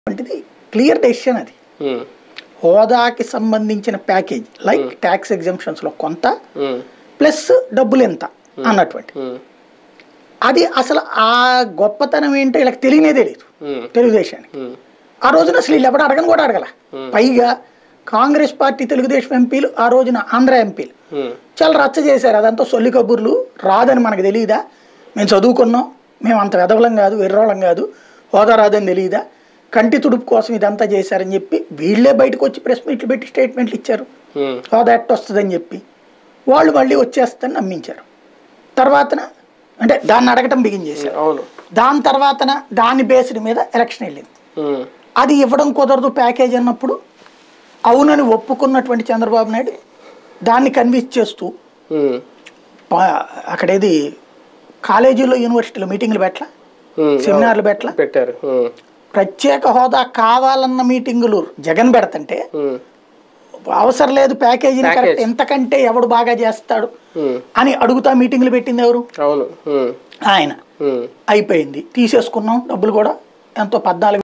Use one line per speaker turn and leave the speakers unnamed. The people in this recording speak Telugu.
వంటిది క్లియర్ డెసిషన్ అది
ఉమ్,
హోదాకి సంబంధించిన ప్యాకేజ్ లైక్ ట్యాక్స్ ఎగ్జామ్షన్స్లో కొంత
ఉమ్,
ప్లస్ డబ్బులు ఎంత అన్నటువంటి
ఉమ్,
అది అసలు ఆ గొప్పతనం ఏంటో వీళ్ళకి తెలియనే తెలియదు
ఉమ్,
తెలుగుదేశానికి
ఉమ్,
ఆ రోజున అసలు వీళ్ళు ఎవడు అడగని కూడా అడగల పైగా కాంగ్రెస్ పార్టీ తెలుగుదేశం ఎంపీలు ఆ రోజున ఆంధ్ర ఎంపీలు
ఉమ్,
చాలా రచ్చ చేశారు అదంతా సొల్లి కబుర్లు రాదని మనకు తెలియదా మేము చదువుకున్నాం మేము అంత వెదవలం కాదు వెర్రోళం కాదు హోదా రాదని తెలియదా కంటి తుడుపు కోసం ఇదంతా చేశారని చెప్పి వీళ్ళే బయటకు వచ్చి ప్రెస్ మీట్లు పెట్టి స్టేట్మెంట్లు ఇచ్చారు
ఉమ్,
హోదా ఎట్ట వస్తుందని చెప్పి వాళ్ళు మళ్ళీ వచ్చేస్తుందని నమ్మించారు తర్వాతన అంటే దాన్ని అడగటం బిగిన్ చేశారు
అవును
దాని తర్వాతన దాని బేస్డ్ మీద ఎలక్షన్ వెళ్ళింది
ఉమ్,
అది ఇవ్వడం కుదరదు ప్యాకేజ్ అన్నప్పుడు అవునని ఒప్పుకున్నటువంటి చంద్రబాబు నాయుడు దాన్ని కన్విన్స్ చేస్తూ
ఉమ్,
పా- అక్కడేది కాలేజీలో యూనివర్సిటీలో మీటింగ్లు పెట్టలా
ఉమ్,
సెమినార్లు పెట్టలా
పెట్టారు ఉమ్,
ప్రత్యేక హోదా కావాలన్న మీటింగులు జగన్ పెడతంటే
ఉమ్,
అవసరం లేదు ప్యాకేజీని
Package.
కరెక్ట్ ఎంతకంటే ఎవడు బాగా చేస్తాడు
ఉమ్,
అని అడుగుతా మీటింగ్లు పెట్టింది ఎవరు
అవును ఉమ్,
ఆయన
ఉమ్.
అయిపోయింది తీసేసుకున్నాం డబ్బులు కూడా ఎంతో పద్నాలుగు